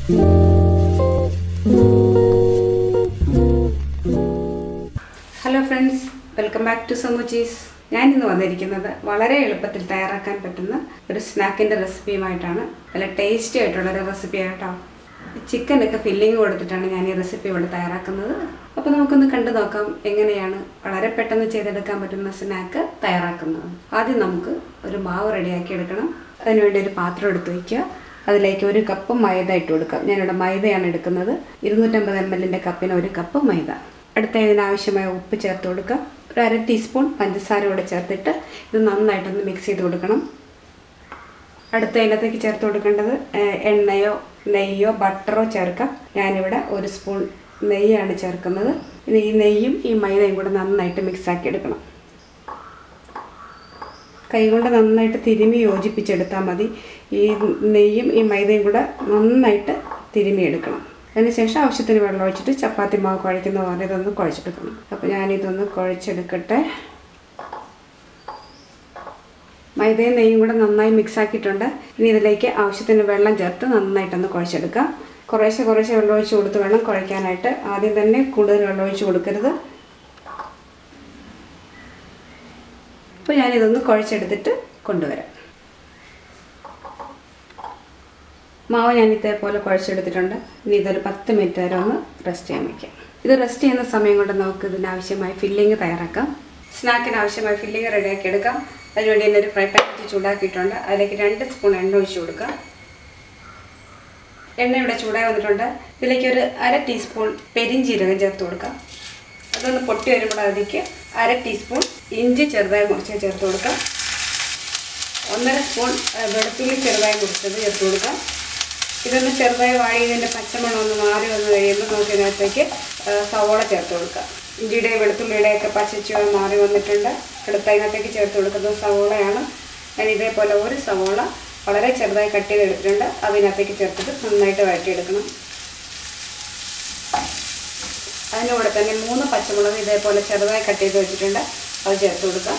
hello friends welcome back to സമൂച്ചീസ് ഞാൻ ഇന്ന് വന്നിരിക്കുന്നത് വളരെ എളുപ്പത്തിൽ തയ്യാറാക്കാൻ പറ്റുന്ന ഒരു സ്നാക്കിൻ്റെ റെസിപ്പിയുമായിട്ടാണ് നല്ല ടേസ്റ്റി ആയിട്ടുള്ള ഒരു റെസിപ്പി ആയിട്ടോ ചിക്കനൊക്കെ ഫില്ലിങ് കൊടുത്തിട്ടാണ് ഞാൻ ഈ റെസിപ്പി ഇവിടെ തയ്യാറാക്കുന്നത് അപ്പോൾ നമുക്കൊന്ന് കണ്ടു നോക്കാം എങ്ങനെയാണ് വളരെ പെട്ടെന്ന് ചെയ്തെടുക്കാൻ പറ്റുന്ന സ്നാക്ക് തയ്യാറാക്കുന്നത് ആദ്യം നമുക്ക് ഒരു മാവ് റെഡിയാക്കി എടുക്കണം അതിനുവേണ്ടി ഒരു പാത്രം എടുത്ത് വയ്ക്കുക അതിലേക്ക് ഒരു കപ്പ് മൈദ ഇട്ട് കൊടുക്കാം ഞാനിവിടെ മൈദയാണ് എടുക്കുന്നത് ഇരുന്നൂറ്റമ്പത് എം എല്ലിൻ്റെ കപ്പിന് ഒരു കപ്പ് മൈദ അടുത്ത ഇതിനാവശ്യമായ ഉപ്പ് ചേർത്ത് കൊടുക്കുക ഒരു അര ടീസ്പൂൺ പഞ്ചസാര കൂടെ ചേർത്തിട്ട് ഇത് നന്നായിട്ടൊന്ന് മിക്സ് ചെയ്ത് കൊടുക്കണം അടുത്ത അതിനകത്തേക്ക് ചേർത്ത് കൊടുക്കേണ്ടത് ഏഹ്, എണ്ണയോ നെയ്യോ ബട്ടറോ ചേർക്കാം ഞാനിവിടെ ഒരു സ്പൂൺ നെയ്യാണ് ചേർക്കുന്നത് ഇനി ഈ നെയ്യും ഈ മൈദയും കൂടെ നന്നായിട്ട് മിക്സാക്കി എടുക്കണം കൈകൊണ്ട് നന്നായിട്ട് തിരുമി യോജിപ്പിച്ചെടുത്താൽ മതി ഈ നെയ്യും ഈ മൈദയും കൂടെ നന്നായിട്ട് തിരുമി എടുക്കണം അതിനുശേഷം ആവശ്യത്തിന് വെള്ളം ഒഴിച്ചിട്ട് ചപ്പാത്തി മാവ് കുഴയ്ക്കുന്ന പോലെ ഇതൊന്ന് കുഴച്ചെടുക്കണം അപ്പോൾ ഞാനിതൊന്ന് കുഴച്ചെടുക്കട്ടെ മൈദയും നെയ്യും കൂടെ നന്നായി മിക്സ് ആക്കിയിട്ടുണ്ട് ഇനി ഇതിലേക്ക് ആവശ്യത്തിന് വെള്ളം ചേർത്ത് നന്നായിട്ടൊന്ന് കുഴച്ചെടുക്കാം കുറേശ്ശെ കുറേശ്ശെ വെള്ളം ഒഴിച്ച് കൊടുത്ത് വേണം കുഴയ്ക്കാനായിട്ട് ആദ്യം തന്നെ കൂടുതൽ വെള്ളം ഒഴിച്ച് കൊടുക്കരുത് അപ്പോൾ ഞാനിതൊന്ന് കുഴച്ചെടുത്തിട്ട് കൊണ്ടുവരാം മാവ് ഞാൻ ഇതേപോലെ കുഴച്ചെടുത്തിട്ടുണ്ട് ഇനി ഇതൊരു പത്ത് മിനിറ്റ് വരെ ഒന്ന് റെസ്റ്റ് ചെയ്യാൻ വയ്ക്കാം ഇത് റെസ്റ്റ് ചെയ്യുന്ന സമയം കൊണ്ട് നമുക്ക് ഇതിനാവശ്യമായ ഫില്ലിങ് തയ്യാറാക്കാം സ്നാക്കിന് ആവശ്യമായ ഫില്ലിങ് റെഡിയാക്കി എടുക്കാം അതിനുവേണ്ടി തന്നെ ഒരു ഫ്രൈ പാക്കറ്റ് ചൂടാക്കിയിട്ടുണ്ട് അതിലേക്ക് രണ്ട് സ്പൂൺ എണ്ണ ഒഴിച്ച് കൊടുക്കാം എണ്ണ ഇവിടെ ചൂടായി വന്നിട്ടുണ്ട് ഇതിലേക്ക് ഒരു അര ടീസ്പൂൺ പെരിഞ്ചീരകം ചേർത്ത് കൊടുക്കാം അതൊന്ന് പൊട്ടി വരുമ്പോൾ അതിലേക്ക് അര ടീസ്പൂൺ ഇഞ്ചി ചെറുതായി മുറിച്ച് ചേർത്ത് കൊടുക്കാം ഒന്നര സ്പൂൺ ആ, വെളുത്തുള്ളി ചെറുതായി മുറിച്ചത് ചേർത്ത് കൊടുക്കാം ഇതൊന്ന് ചെറുതായി വാടി ഇതിൻ്റെ പച്ചമണം ഒന്ന് മാറി വന്ന് കഴിയുമ്പോൾ നമുക്ക് ഇതിനകത്തേക്ക് ആ, സവോള ചേർത്ത് കൊടുക്കാം ഇഞ്ചിയുടെ വെളുത്തുള്ളിയുടെ ഒക്കെ പച്ചച്ചുവ മാറി വന്നിട്ടുണ്ട് അടുത്ത അതിനകത്തേക്ക് ചേർത്ത് കൊടുക്കുന്നത് സവോളയാണ് ഞാൻ ഇതേപോലെ ഒരു സവോള വളരെ ചെറുതായി കട്ട് ചെയ്തെടുത്തിട്ടുണ്ട് അതിനകത്തേക്ക് ചേർത്തിട്ട് നന്നായിട്ട് വഴറ്റിയെടുക്കണം അതിൻ്റെ കൂടെ തന്നെ മൂന്ന് പച്ചമുളക് ഇതേപോലെ ചെറുതായി കട്ട് ചെയ്ത് വെച്ചിട്ടുണ്ട് അത് ചേർത്ത് കൊടുക്കാം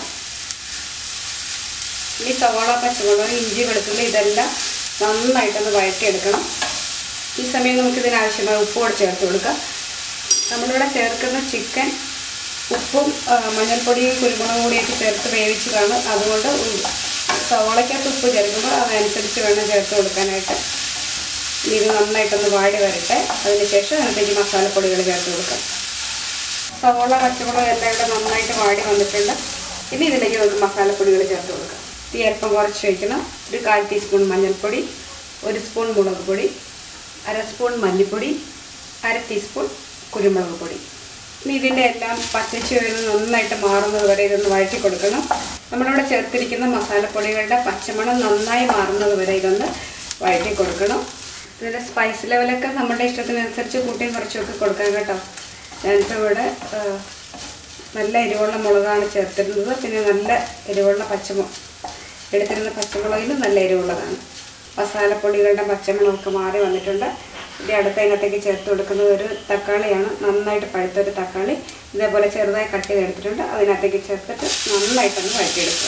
ഈ സവാള പച്ചമുളക് ഇഞ്ചി വെളുത്തുള്ളി ഇതെല്ലാം നന്നായിട്ടൊന്ന് വഴറ്റിയെടുക്കണം ഈ സമയം നമുക്ക് ഇതിനാവശ്യമായ ഉപ്പ് കൂടെ ചേർത്ത് കൊടുക്കാം നമ്മളിവിടെ ചേർക്കുന്ന ചിക്കൻ ഉപ്പും ആ, മഞ്ഞൾപ്പൊടിയും കുരുമുളകും കൂടിയൊക്കെ ചേർത്ത് വേവിച്ചതാണ് അതുകൊണ്ട് ഉ- സവാളയ്ക്കകത്ത് ഉപ്പ് ചേർക്കുമ്പോൾ അതനുസരിച്ച് വേണം ചേർത്ത് കൊടുക്കാനായിട്ട് ഇനി ഇത് നന്നായിട്ടൊന്ന് വാടി വരട്ടെ അതിനുശേഷം അതിനകത്തേക്ക് മസാലപ്പൊടികൾ ചേർത്ത് കൊടുക്കാം സവോള പച്ചമുളക് എല്ലാം കൂടെ നന്നായിട്ട് വാടി വന്നിട്ടുണ്ട് ഇനി ഇതിലേക്ക് നമുക്ക് മസാലപ്പൊടികൾ ചേർത്ത് കൊടുക്കാം തീ അല്പം കുറച്ച് വയ്ക്കണം ഒരു കാൽ ടീസ്പൂൺ മഞ്ഞൾപ്പൊടി ഒരു സ്പൂൺ മുളക് പൊടി അര സ്പൂൺ മല്ലിപ്പൊടി അര ടീസ്പൂൺ കുരുമുളക് പൊടി ഇനി ഇതിൻ്റെ എല്ലാം പച്ചച്ച് വരുന്നത് നന്നായിട്ട് മാറുന്നത് വരെ ഇതൊന്ന് വഴറ്റി കൊടുക്കണം നമ്മളിവിടെ ചേർത്തിരിക്കുന്ന മസാലപ്പൊടികളുടെ പച്ചമണം നന്നായി മാറുന്നത് വരെ ഇതൊന്ന് വഴറ്റി കൊടുക്കണം ഇതിൻ്റെ സ്പൈസ് ലെവലൊക്കെ നമ്മുടെ ഇഷ്ടത്തിനനുസരിച്ച് കൂട്ടിയും കുറച്ചുമൊക്കെ കൊടുക്കാം കേട്ടോ ഞാനിപ്പോൾ ഇവിടെ ആ, നല്ല എരിവുള്ള മുളകാണ് ചേർത്തിരുന്നത് പിന്നെ നല്ല എരിവുള്ള പച്ചമു എടുത്തിരുന്ന പച്ചമുളകിലും നല്ല എരിവുള്ളതാണ് മസാലപ്പൊടികളുടെ പച്ചമുളകൊക്കെ മാറി വന്നിട്ടുണ്ട് ഇനി അടുത്ത അതിനകത്തേക്ക് ചേർത്ത് കൊടുക്കുന്നത് ഒരു തക്കാളിയാണ് നന്നായിട്ട് പഴുത്തൊരു തക്കാളി ഇതേപോലെ ചെറുതായി കട്ട് ചെയ്തെടുത്തിട്ടുണ്ട് അതിനകത്തേക്ക് ചേർത്തിട്ട് നന്നായിട്ടൊന്ന് വഴറ്റിയെടുക്കുക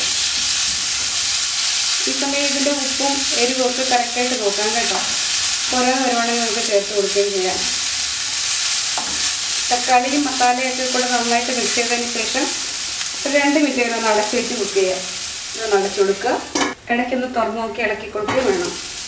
ഈ സമയം ഇതിൻ്റെ ഉപ്പും എരിവും ഒക്കെ കറക്റ്റായിട്ട് നോക്കാം കേട്ടോ കുറേ വരുവാണെങ്കിൽ നമുക്ക് ചേർത്ത് കൊടുക്കുകയും ചെയ്യാം തക്കാളിയും മസാലയൊക്കെ കൂടെ നന്നായിട്ട് മിക്സ് ചെയ്തതിന് ശേഷം ഒരു രണ്ട് മിനിറ്റ് വരെ ഒന്ന് അടച്ച് വെച്ച് കുക്ക് ചെയ്യുക ഇതൊന്ന് അടച്ചു കൊടുക്കുക ഇടയ്ക്കൊന്ന് തുറന്ന് നോക്കി ഇളക്കി കൊടുക്കുകയും വേണം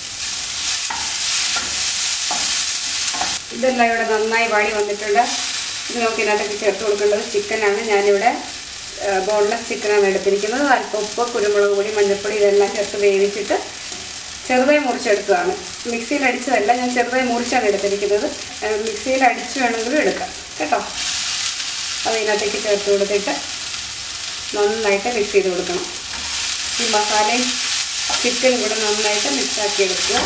ഇതെല്ലാം ഇവിടെ നന്നായി വാടി വന്നിട്ടുണ്ട് ഇത് നമുക്ക് ഇതിനകത്തേക്ക് ചേർത്ത് കൊടുക്കേണ്ടത് ചിക്കനാണ് ഞാനിവിടെ ബോൺലെസ് ചിക്കനാണ് എടുത്തിരിക്കുന്നത് അല്പം ഉപ്പ് കുരുമുളക് പൊടി മഞ്ഞൾപ്പൊടി ഇതെല്ലാം ചേർത്ത് വേവിച്ചിട്ട് ചെറുതായി മുറിച്ചെടുത്തതാണ് മിക്സിയിൽ അടിച്ചതല്ല ഞാൻ ചെറുതായി മുറിച്ചാണ് എടുത്തിരിക്കുന്നത് ഏഹ് മിക്സിയിൽ അടിച്ച് വേണമെങ്കിലും എടുക്കാം കേട്ടോ അത് ഇതിനകത്തേക്ക് ചേർത്ത് കൊടുത്തിട്ട് നന്നായിട്ട് മിക്സ് ചെയ്ത് കൊടുക്കണം ഈ മസാലയും ചിക്കനും കൂടെ നന്നായിട്ട് മിക്സാക്കി എടുക്കുക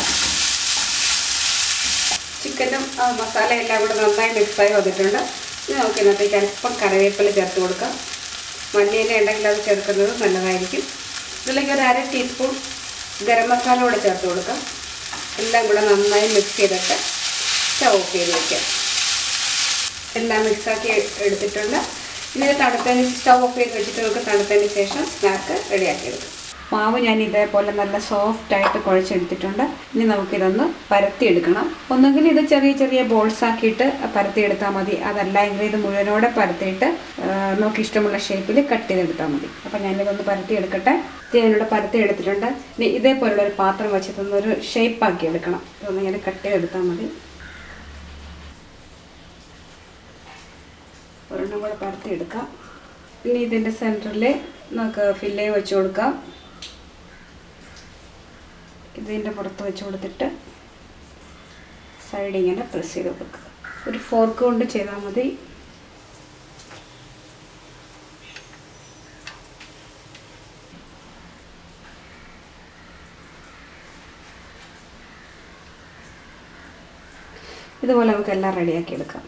ചിക്കനും ആ, മസാലയും എല്ലാം കൂടെ നന്നായി മിക്സായി വന്നിട്ടുണ്ട് ഇനി നമുക്ക് ഇതിനകത്തേക്ക് അല്പം കറിവേപ്പില ചേർത്ത് കൊടുക്കാം മല്ലിയില ഉണ്ടെങ്കിൽ അത് ചേർക്കുന്നത് നല്ലതായിരിക്കും ഇതിലേക്ക് ഒരു അര ടീസ്പൂൺ ഗരം മസാല കൂടെ ചേർത്ത് കൊടുക്കാം എല്ലാം കൂടെ നന്നായി മിക്സ് ചെയ്തിട്ട് സ്റ്റവ് ഓഫ് ചെയ്ത് വയ്ക്കാം എല്ലാം മിക്സാക്കി എടുത്തിട്ടുണ്ട് ഇനി ഇത് തണുത്തതിന് സ്റ്റവ് ഓഫ് ചെയ്ത് വെച്ചിട്ട് നമുക്ക് തണുത്തതിന് ശേഷം സ്നാക്ക് റെഡിയാക്കി എടുക്കാം മാവ് ഞാൻ ഇതേപോലെ നല്ല സോഫ്റ്റ് ആയിട്ട് കുഴച്ചെടുത്തിട്ടുണ്ട് ഇനി നമുക്കിതൊന്ന് പരത്തിയെടുക്കണം ഒന്നുകിൽ ഇത് ചെറിയ ചെറിയ ബോൾസ് ആക്കിയിട്ട് പരത്തിയെടുത്താൽ മതി അതല്ല എങ്കിൽ ഇത് മുഴുവനോടെ പരത്തിയിട്ട് ആ, നമുക്ക് ഇഷ്ടമുള്ള ഷേപ്പിൽ കട്ട് ചെയ്തെടുത്താൽ മതി അപ്പം ഞാനിതൊന്ന് പരത്തിയെടുക്കട്ടെ ഇത് ഞാനിവിടെ പരത്തിയെടുത്തിട്ടുണ്ട് ഇനി ഇതേപോലുള്ള ഒരു പാത്രം വെച്ചിട്ടൊന്ന് ഒരു ഷേപ്പ് ആക്കി എടുക്കണം ഇതൊന്ന് ഇങ്ങനെ കട്ട് ചെയ്തെടുത്താൽ മതി ഒരെണ്ണം കൂടെ പരത്തിയെടുക്കാം ഇനി ഇതിൻ്റെ സെൻറ്ററിൽ നമുക്ക് ഫില്ലേ വെച്ച് കൊടുക്കാം ഇതിൻ്റെ പുറത്ത് വെച്ച് കൊടുത്തിട്ട് സൈഡ് ഇങ്ങനെ പ്രസ് ചെയ്ത് കൊടുക്കുക ഒരു ഫോർക്ക് കൊണ്ട് ചെയ്താൽ മതി ഇതുപോലെ നമുക്ക് എല്ലാം റെഡിയാക്കി എടുക്കാം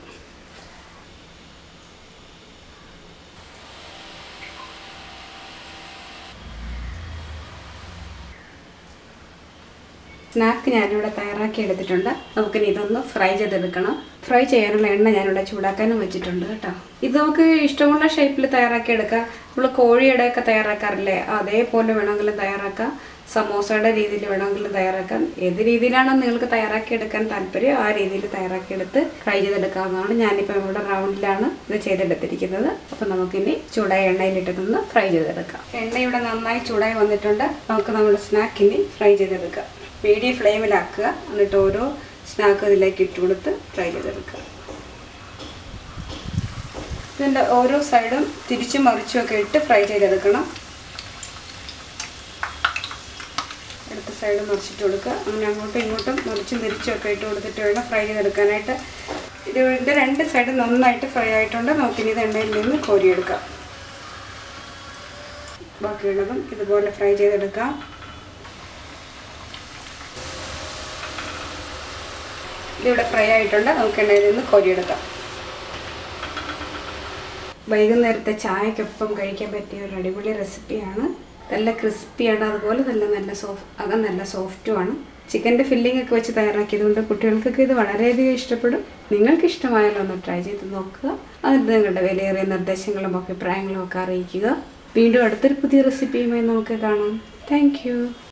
സ്നാക്ക് ഞാനിവിടെ തയ്യാറാക്കി എടുത്തിട്ടുണ്ട് നമുക്കിനി ഇതൊന്ന് ഫ്രൈ ചെയ്തെടുക്കണം ഫ്രൈ ചെയ്യാനുള്ള എണ്ണ ഞാനിവിടെ ചൂടാക്കാനും വെച്ചിട്ടുണ്ട് കേട്ടോ ഇത് നമുക്ക് ഇഷ്ടമുള്ള ഷേപ്പിൽ തയ്യാറാക്കി എടുക്കാം നമ്മൾ കോഴിയുടെ ഒക്കെ തയ്യാറാക്കാറില്ലേ അതേപോലെ വേണമെങ്കിലും തയ്യാറാക്കാം സമോസയുടെ രീതിയിൽ വേണമെങ്കിലും തയ്യാറാക്കാം ഏത് രീതിയിലാണോ നിങ്ങൾക്ക് തയ്യാറാക്കി എടുക്കാൻ താല്പര്യം ആ രീതിയിൽ തയ്യാറാക്കിയെടുത്ത് ഫ്രൈ ചെയ്തെടുക്കാവുന്നതാണ് ഞാനിപ്പോൾ ഇവിടെ റൗണ്ടിലാണ് ഇത് ചെയ്തെടുത്തിരിക്കുന്നത് അപ്പോൾ നമുക്കിനി ചൂടായ എണ്ണയിലിട്ടതൊന്ന് ഫ്രൈ ചെയ്തെടുക്കാം എണ്ണ ഇവിടെ നന്നായി ചൂടായി വന്നിട്ടുണ്ട് നമുക്ക് നമ്മുടെ സ്നാക്കിനി ഫ്രൈ ചെയ്തെടുക്കാം മീഡിയം ഫ്ലെയിമിലാക്കുക എന്നിട്ട് ഓരോ സ്നാക്ക് ഇതിലേക്ക് ഇട്ട് കൊടുത്ത് ഫ്രൈ ചെയ്തെടുക്കുക ഇതിൻ്റെ ഓരോ സൈഡും തിരിച്ചും മറിച്ചും ഒക്കെ ഇട്ട് ഫ്രൈ ചെയ്തെടുക്കണം അടുത്ത സൈഡ് മറിച്ചിട്ട് കൊടുക്കുക അങ്ങനെ അങ്ങോട്ടും ഇങ്ങോട്ടും മറിച്ചും തിരിച്ചും ഒക്കെ ഇട്ട് കൊടുത്തിട്ട് വേണം ഫ്രൈ ചെയ്തെടുക്കാനായിട്ട് ഇത് ഇതിൻ്റെ രണ്ട് സൈഡ് നന്നായിട്ട് ഫ്രൈ ആയിട്ടുണ്ട് നമുക്കിനി ഇത് എണ്ണയിൽ നിന്ന് കോരിയെടുക്കാം ബാക്കിയുള്ളതും ഇതുപോലെ ഫ്രൈ ചെയ്തെടുക്കാം ഇതിവിടെ ഫ്രൈ ആയിട്ടുണ്ട് നമുക്ക് എണ്ണയിൽ നിന്ന് കോരിയെടുക്കാം വൈകുന്നേരത്തെ ചായക്കൊപ്പം കഴിക്കാൻ പറ്റിയ ഒരു അടിപൊളി റെസിപ്പിയാണ് നല്ല ക്രിസ്പിയാണ് അതുപോലെ നല്ല നല്ല സോഫ് അകം നല്ല സോഫ്റ്റുമാണ് ചിക്കൻ്റെ ഫില്ലിംഗ് ഒക്കെ വെച്ച് തയ്യാറാക്കിയത് കൊണ്ട് കുട്ടികൾക്കൊക്കെ ഇത് വളരെയധികം ഇഷ്ടപ്പെടും നിങ്ങൾക്ക് ഇഷ്ടമായാലും ഒന്ന് ട്രൈ ചെയ്ത് നോക്കുക അതിന് നിങ്ങളുടെ വിലയേറിയ നിർദ്ദേശങ്ങളും അഭിപ്രായങ്ങളും ഒക്കെ അറിയിക്കുക വീണ്ടും അടുത്തൊരു പുതിയ റെസിപ്പിയുമായി നമുക്ക് കാണാം താങ്ക്